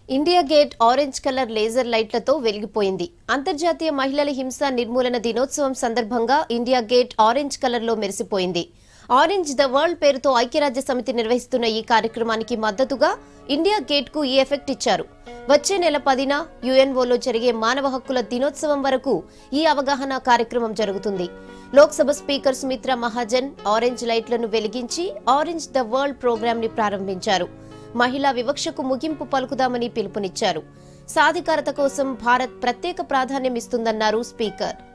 India gate orange colour laser లైట్లతో వెలిగిపోయింది అంతర్జాతీయ మహిళల హింస నిర్మూలన దినోత్సవం సందర్భంగా ఇండియా గేట్ ఆరెంజ్ కలర్లో మెరిసిపోయింది ఆరెంజ్ ద వరల్డ్ పేరుతో ఐక్యరాజ్య సమితి నిర్వహిస్తున్న ఈ కార్యక్రమానికి మద్దతుగా ఇండియా గేట్ కు ఈ ఎఫెక్ట్ ఇచ్చారు వచ్చే నెల పదిన యుఎన్ఓలో జరిగే మానవ హక్కుల దినోత్సవం వరకు ఈ అవగాహన కార్యక్రమం జరుగుతుంది లోక్సభ స్పీకర్ సుమిత్రా మహాజన్ ఆరెంజ్ లైట్లను వెలిగించి ఆరెంజ్ ద వరల్డ్ ప్రోగ్రాం ని ప్రారంభించారు మహిళా వివక్షకు ముగింపు పలుకుదామని పిలుపునిచ్చారు సాధికారత కోసం భారత్ ప్రత్యేక ప్రాధాన్యం ఇస్తుందన్నారు స్పీకర్